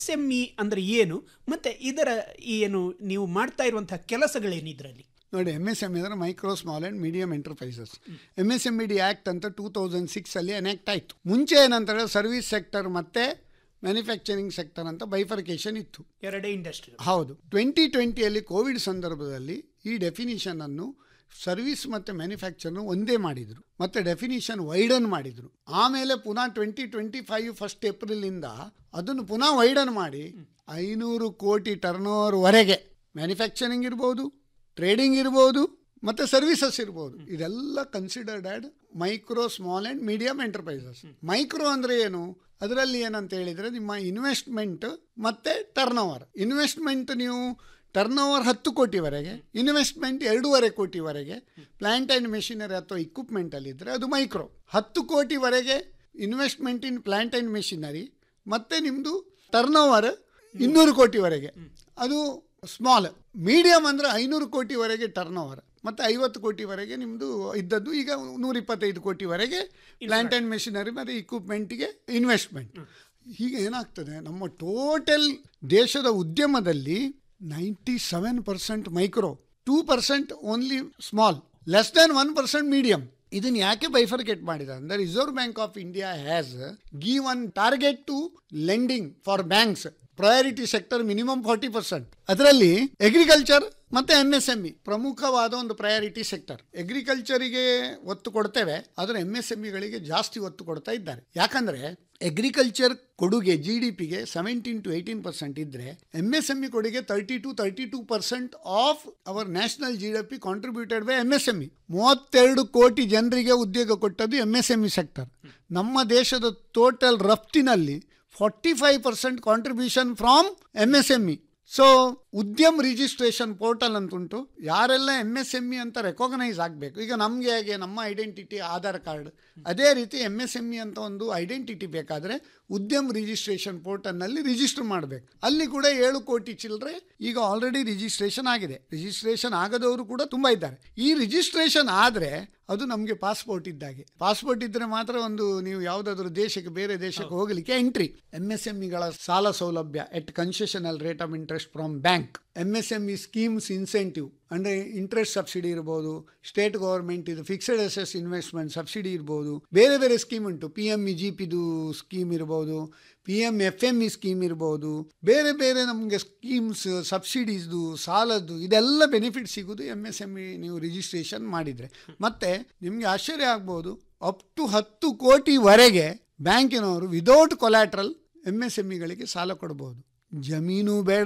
M E ಅಂದ್ರೆ ಏನು ಮತ್ತೆ ಇದರ ಈ ಏನು ನೀವು ಮಾಡ್ತಾ ಇರುವಂತಹ ಕೆಲಸಗಳೇನು ಇದರಲ್ಲಿ ನೋಡಿ ಎಮ್ ಎಸ್ ಎಮ್ ಅಂದರೆ micro small and medium enterprises M S M E D act ಅಂತ ಟೂ ತೌಸಂಡ್ ಸಿಕ್ಸಲ್ಲಿ ಎನೆಕ್ಟ್ ಆಯಿತು ಮುಂಚೆ ಏನಂತಾರೆ ಸರ್ವಿಸ್ ಸೆಕ್ಟರ್ ಮತ್ತು ಮ್ಯಾನುಫ್ಯಾಕ್ಚರಿಂಗ್ ಸೆಕ್ಟರ್ ಅಂತ ಬೈಫರ್ಕೇಷನ್ ಇತ್ತು ಎರಡೇ ಇಂಡಸ್ಟ್ರಿ ಹೌದು ಟ್ವೆಂಟಿ ಟ್ವೆಂಟಿಯಲ್ಲಿ ಕೋವಿಡ್ ಸಂದರ್ಭದಲ್ಲಿ ಈ ಡೆಫಿನಿಷನನ್ನು ಸರ್ವಿಸ್ ಮತ್ತು ಮ್ಯಾನುಫ್ಯಾಕ್ಚರ್ನು ಒಂದೇ ಮಾಡಿದರು ಮತ್ತು ಡೆಫಿನಿಷನ್ ವೈಡನ್ ಮಾಡಿದರು ಆಮೇಲೆ ಪುನಃ ಟ್ವೆಂಟಿ ಟ್ವೆಂಟಿ ಫೈವ್ ಫಸ್ಟ್ ಏಪ್ರಿಲಿಂದ ಅದನ್ನು ಪುನಃ ವೈಡನ್ ಮಾಡಿ ಐನೂರು ಕೋಟಿ ಟರ್ನ್ ವರೆಗೆ ಮ್ಯಾನುಫ್ಯಾಕ್ಚರಿಂಗ್ ಇರ್ಬೋದು ಟ್ರೇಡಿಂಗ್ ಇರ್ಬೋದು ಮತ್ತು ಸರ್ವಿಸಸ್ ಇರ್ಬೋದು ಇದೆಲ್ಲ considered as micro small and medium enterprises micro ಅಂದರೆ ಏನು ಅದರಲ್ಲಿ ಏನಂತ ಹೇಳಿದರೆ ನಿಮ್ಮ ಇನ್ವೆಸ್ಟ್ಮೆಂಟ್ ಮತ್ತು ಟರ್ನ್ ಓವರ್ ಇನ್ವೆಸ್ಟ್ಮೆಂಟ್ ನೀವು ಟರ್ನ್ ಓವರ್ ಹತ್ತು ಕೋಟಿವರೆಗೆ ಇನ್ವೆಸ್ಟ್ಮೆಂಟ್ ಎರಡೂವರೆ ಕೋಟಿವರೆಗೆ ಪ್ಲ್ಯಾಂಟ್ ಆ್ಯಂಡ್ ಮೆಷಿನರಿ ಅಥವಾ ಇಕ್ವಿಪ್ಮೆಂಟಲ್ಲಿದ್ದರೆ ಅದು ಮೈಕ್ರೋ ಹತ್ತು ಕೋಟಿವರೆಗೆ investment in plant and machinery ಮತ್ತು ನಿಮ್ಮದು ಟರ್ನ್ ಓವರ್ ಇನ್ನೂರು ಕೋಟಿವರೆಗೆ ಅದು ಸ್ಮಾಲ್ ಮೀಡಿಯಂ ಅಂದರೆ ಐನೂರು ಕೋಟಿವರೆಗೆ ಟರ್ನ್ ಓವರ್ ಮತ್ತು ಐವತ್ತು ಕೋಟಿವರೆಗೆ ನಿಮ್ಮದು ಇದ್ದದ್ದು ಈಗ ನೂರ ಇಪ್ಪತ್ತೈದು ಕೋಟಿವರೆಗೆ ಪ್ಲ್ಯಾಂಟ್ ಆ್ಯಂಡ್ ಮೆಷಿನರಿ ಮತ್ತು ಇಕ್ವಿಪ್ಮೆಂಟಿಗೆ ಇನ್ವೆಸ್ಟ್ಮೆಂಟ್ ಹೀಗೆ ಏನಾಗ್ತದೆ ನಮ್ಮ ಟೋಟಲ್ ದೇಶದ ಉದ್ಯಮದಲ್ಲಿ ninety seven percent micro two percent only small less than one percent medium ಇದನ್ನು ಯಾಕೆ ಬೈಫರ್ಕೇಟ್ ಮಾಡಿದ್ದಾರೆ ಅಂದರೆ Reserve Bank of India has give one target to lending for banks priority sector minimum forty percent ಅದರಲ್ಲಿ agriculture ಮತ್ತೆ M S M E ಪ್ರಮುಖವಾದ ಒಂದು priority sector ಅಗ್ರಿಕಲ್ಚರಿಗೆ ಒತ್ತು ಕೊಡ್ತೇವೆ ಆದರೆ ಎಂ ಎಸ್ ಎಂ ಇಗಳಿಗೆ ಜಾಸ್ತಿ ಒತ್ತು ಕೊಡ್ತಾ ಇದ್ದಾರೆ ಯಾಕಂದ್ರೆ ಅಗ್ರಿಕಲ್ಚರ್ ಕೊಡುಗೆ ಜಿ ಡಿ ಪಿಗೆ ಸೆವೆಂಟೀನ್ ಟು ಏಯ್ಟೀನ್ ಪರ್ಸೆಂಟ್ ಇದ್ರೆ ಎಂ ಎಸ್ ಎಂ ಇ ಕೊಡುಗೆ thirty to thirty two percent of our national G D P contributed by M S M E ಮೂವತ್ತೆರಡು ಕೋಟಿ ಜನರಿಗೆ ಉದ್ಯೋಗ ಕೊಟ್ಟದ್ದು M S M E sector ನಮ್ಮ ದೇಶದ total ರಫ್ತಿನಲ್ಲಿ forty five percent contribution from M S M E so Udyam registration portal ಅಂತ ಉಂಟು ಯಾರೆಲ್ಲ ಎಮ್ ಎಸ್ ಎಮ್ ಇ ಅಂತ ರೆಕಾಗ್ನೈಸ್ ಆಗಬೇಕು ಈಗ ನಮಗೆ ಹೇಗೆ ನಮ್ಮ ಐಡೆಂಟಿಟಿ ಆಧಾರ್ ಕಾರ್ಡ್ ಅದೇ ರೀತಿ ಎಮ್ ಎಸ್ ಎಮ್ ಇ ಅಂತ ಒಂದು ಐಡೆಂಟಿಟಿ ಬೇಕಾದರೆ ಉದ್ಯಮ್ ರಿಜಿಸ್ಟ್ರೇಷನ್ ಪೋರ್ಟಲ್ನಲ್ಲಿ ರಿಜಿಸ್ಟರ್ ಮಾಡಬೇಕು ಅಲ್ಲಿ ಕೂಡ ಏಳು ಕೋಟಿ ಚಿಲ್ಲರೆ ಈಗ ಆಲ್ರೆಡಿ ರಿಜಿಸ್ಟ್ರೇಷನ್ ಆಗಿದೆ ರಿಜಿಸ್ಟ್ರೇಷನ್ ಆಗದವರು ಕೂಡ ತುಂಬ ಇದ್ದಾರೆ ಈ ರಿಜಿಸ್ಟ್ರೇಷನ್ ಆದರೆ ಅದು ನಮಗೆ ಪಾಸ್ಪೋರ್ಟ್ ಇದ್ದಾಗೆ ಪಾಸ್ಪೋರ್ಟ್ ಇದ್ದರೆ ಮಾತ್ರ ಒಂದು ನೀವು ಯಾವುದಾದ್ರೂ ದೇಶಕ್ಕೆ ಬೇರೆ ದೇಶಕ್ಕೆ ಹೋಗಲಿಕ್ಕೆ ಎಂಟ್ರಿ ಎಮ್ ಎಸ್ ಎಮ್ ಇಗಳ ಸಾಲ ಸೌಲಭ್ಯ at concessional rate of interest from bank M S M E schemes incentive ಅಂದರೆ ಇಂಟ್ರೆಸ್ಟ್ ಸಬ್ಸಿಡಿ ಇರ್ಬೋದು ಸ್ಟೇಟ್ ಗೌರ್ಮೆಂಟ್ ಇದು ಫಿಕ್ಸ್ಡ್ ಅಸೆಸ್ ಇನ್ವೆಸ್ಟ್ಮೆಂಟ್ ಸಬ್ಸಿಡಿ ಇರ್ಬೋದು ಬೇರೆ ಬೇರೆ ಸ್ಕೀಮ್ ಉಂಟು ಪಿ ಎಮ್ ಇ ಜಿ ಪಿದು ಸ್ಕೀಮ್ ಇರ್ಬೋದು P M F M E scheme ಇರ್ಬೋದು ಬೇರೆ ಬೇರೆ ನಮಗೆ ಸ್ಕೀಮ್ಸ್ ಸಬ್ಸಿಡೀಸ್ದು ಸಾಲದ್ದು ಇದೆಲ್ಲ ಬೆನಿಫಿಟ್ ಸಿಗೋದು ಎಮ್ ಎಸ್ ಎಮ್ ಇ ನೀವು ರಿಜಿಸ್ಟ್ರೇಷನ್ ಮಾಡಿದರೆ ಮತ್ತು ನಿಮಗೆ ಆಶ್ಚರ್ಯ ಆಗ್ಬೋದು ಅಪ್ ಟು ಹತ್ತು ಕೋಟಿವರೆಗೆ ಬ್ಯಾಂಕಿನವರು without collateral M S M ಇಗಳಿಗೆ ಸಾಲ ಕೊಡ್ಬೋದು ಜಮೀನು ಬೇಡ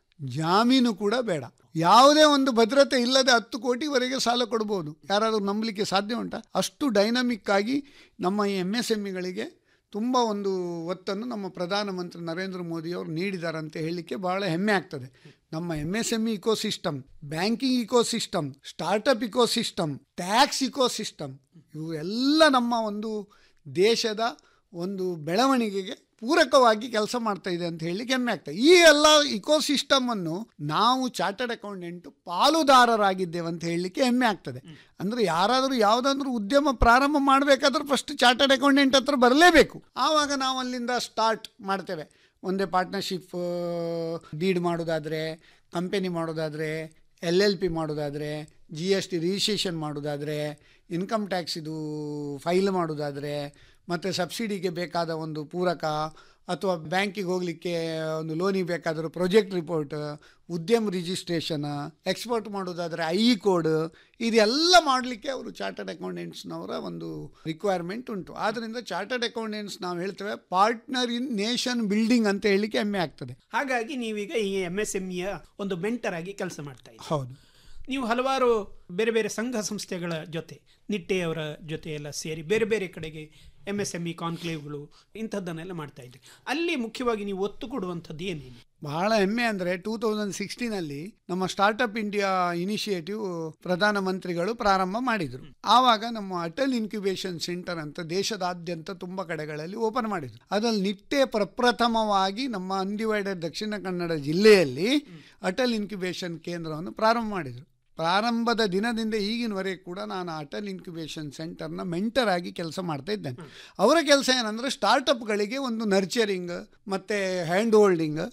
ಜಾಮೀನು ಕೂಡ ಬೇಡ ಯಾವುದೇ ಒಂದು ಭದ್ರತೆ ಇಲ್ಲದೆ ಹತ್ತು ಕೋಟಿವರೆಗೆ ಸಾಲ ಕೊಡ್ಬೋದು ಯಾರಾದರೂ ನಂಬಲಿಕ್ಕೆ ಸಾಧ್ಯ ಉಂಟಾ ಅಷ್ಟು ಡೈನಮಿಕ್ ಆಗಿ ನಮ್ಮ ಈ ಎಮ್ ಎಸ್ ಎಮ್ ಇಗಳಿಗೆ ತುಂಬ ಒಂದು ಒತ್ತನ್ನು ನಮ್ಮ ಪ್ರಧಾನಮಂತ್ರಿ ನರೇಂದ್ರ ಮೋದಿಯವರು ನೀಡಿದ್ದಾರೆ ಅಂತ ಹೇಳಲಿಕ್ಕೆ ಬಹಳ ಹೆಮ್ಮೆ ಆಗ್ತದೆ ನಮ್ಮ M S M E ecosystem banking ecosystem startup ecosystem tax ecosystem ಇವು ಎಲ್ಲ ನಮ್ಮ ಒಂದು ದೇಶದ ಒಂದು ಬೆಳವಣಿಗೆಗೆ ಪೂರಕವಾಗಿ ಕೆಲಸ ಮಾಡ್ತಾ ಇದೆ ಅಂತ ಹೇಳಿ ಹೆಮ್ಮೆ ಆಗ್ತದೆ ಈ ಎಲ್ಲ ಇಕೋಸಿಸ್ಟಮ್ ಅನ್ನು ನಾವು ಚಾರ್ಟರ್ಡ್ ಅಕೌಂಟೆಂಟ್ ಪಾಲುದಾರರಾಗಿದ್ದೇವೆ ಅಂತ ಹೇಳಲಿಕ್ಕೆ ಹೆಮ್ಮೆ ಆಗ್ತದೆ ಅಂದ್ರೆ ಯಾರಾದರೂ ಯಾವುದಾದ್ರೂ ಉದ್ಯಮ ಪ್ರಾರಂಭ ಮಾಡಬೇಕಾದ್ರೆ ಫಸ್ಟ್ ಚಾರ್ಟರ್ಡ್ ಅಕೌಂಟೆಂಟ್ ಹತ್ರ ಬರಲೇಬೇಕು ಆವಾಗ ನಾವು ಅಲ್ಲಿಂದ ಸ್ಟಾರ್ಟ್ ಮಾಡ್ತೇವೆ ಒಂದೇ ಪಾರ್ಟ್ನರ್ಶಿಪ್ ಡೀಡ್ ಮಾಡೋದಾದರೆ ಕಂಪೆನಿ ಮಾಡೋದಾದರೆ ಎಲ್ ಎಲ್ ಪಿ ಮಾಡೋದಾದರೆ ಜಿ ಎಸ್ ಟಿ ರಿಜಿಸ್ಟ್ರೇಷನ್ ಮಾಡೋದಾದರೆ ಇನ್ಕಮ್ ಟ್ಯಾಕ್ಸ್ ಇದು ಫೈಲ್ ಮಾಡೋದಾದರೆ ಮತ್ತು ಸಬ್ಸಿಡಿಗೆ ಬೇಕಾದ ಒಂದು ಪೂರಕ ಅಥವಾ ಬ್ಯಾಂಕಿಗೆ ಹೋಗಲಿಕ್ಕೆ ಒಂದು ಲೋನಿಗೆ ಬೇಕಾದರೂ project report Udyam registration export ಮಾಡೋದಾದರೆ ಐ ಕೋಡ್ ಇದೆಲ್ಲ ಮಾಡಲಿಕ್ಕೆ ಅವರು ಚಾರ್ಟರ್ಡ್ ಅಕೌಂಟೆಂಟ್ಸ್ನವರ ಒಂದು ರಿಕ್ವೈರ್ಮೆಂಟ್ ಉಂಟು ಆದ್ದರಿಂದ ಚಾರ್ಟರ್ಡ್ ಅಕೌಂಟೆಂಟ್ಸ್ ನಾವು ಹೇಳ್ತೇವೆ ಪಾರ್ಟ್ನರ್ ಇನ್ ನೇಷನ್ ಬಿಲ್ಡಿಂಗ್ ಅಂತ ಹೇಳಲಿಕ್ಕೆ ಹೆಮ್ಮೆ ಆಗ್ತದೆ ಹಾಗಾಗಿ ನೀವೀಗ ಈ ಎಮ್ ಎಸ್ ಎಂ ಇಯ ಒಂದು ಮೆಂಟರ್ ಆಗಿ ಕೆಲಸ ಮಾಡ್ತಾ ಇದ್ದೀರಿ ಹೌದು ನೀವು ಹಲವಾರು ಬೇರೆ ಬೇರೆ ಸಂಘ ಸಂಸ್ಥೆಗಳ ಜೊತೆ ನಿಟ್ಟೆಯವರ ಜೊತೆ ಎಲ್ಲ ಸೇರಿ ಬೇರೆ ಬೇರೆ ಕಡೆಗೆ ಎಮ್ ಎಸ್ ಎಂ ಇ ಕಾನ್ಕ್ಲೇವ್ಗಳು ಇಂಥದ್ದನ್ನೆಲ್ಲ ಮಾಡ್ತಾ ಇದ್ರಿ ಅಲ್ಲಿ ಮುಖ್ಯವಾಗಿ ನೀವು ಒತ್ತು ಕೊಡುವಂಥದ್ದು ಏನೇನು ಬಹಳ ಹೆಮ್ಮೆ ಅಂದರೆ ಟೂ ತೌಸಂಡ್ ಸಿಕ್ಸ್ಟೀನಲ್ಲಿ ನಮ್ಮ ಸ್ಟಾರ್ಟಪ್ ಇಂಡಿಯಾ ಇನಿಷಿಯೇಟಿವ್ ಪ್ರಧಾನಮಂತ್ರಿಗಳು ಪ್ರಾರಂಭ ಮಾಡಿದರು ಆವಾಗ ನಮ್ಮ ಅಟಲ್ ಇನ್ಕ್ಯುಬೇಷನ್ ಸೆಂಟರ್ ಅಂತ ದೇಶದಾದ್ಯಂತ ತುಂಬ ಕಡೆಗಳಲ್ಲಿ ಓಪನ್ ಮಾಡಿದ್ರು ಅದರಲ್ಲಿ ನಿಟ್ಟೆ ಪ್ರಪ್ರಥಮವಾಗಿ ನಮ್ಮ ಅನ್ಡಿವೈಡೆಡ್ ದಕ್ಷಿಣ ಕನ್ನಡ ಜಿಲ್ಲೆಯಲ್ಲಿ ಅಟಲ್ ಇನ್ಕ್ಯುಬೇಷನ್ ಕೇಂದ್ರವನ್ನು ಪ್ರಾರಂಭ ಮಾಡಿದರು ಪ್ರಾರಂಭದ ದಿನದಿಂದ ಈಗಿನವರೆಗೆ ಕೂಡ ನಾನು ಅಟಲ್ ಇನ್ಕ್ಯುಬೇಷನ್ ಸೆಂಟರ್ನ ಮೆಂಟರ್ ಆಗಿ ಕೆಲಸ ಮಾಡ್ತಾ ಇದ್ದೇನೆ ಅವರ ಕೆಲಸ ಏನಂದರೆ ಸ್ಟಾರ್ಟಪ್ಗಳಿಗೆ ಒಂದು ನರ್ಚರಿಂಗ್ ಮತ್ತು ಹ್ಯಾಂಡ್ ಹೋಲ್ಡಿಂಗ್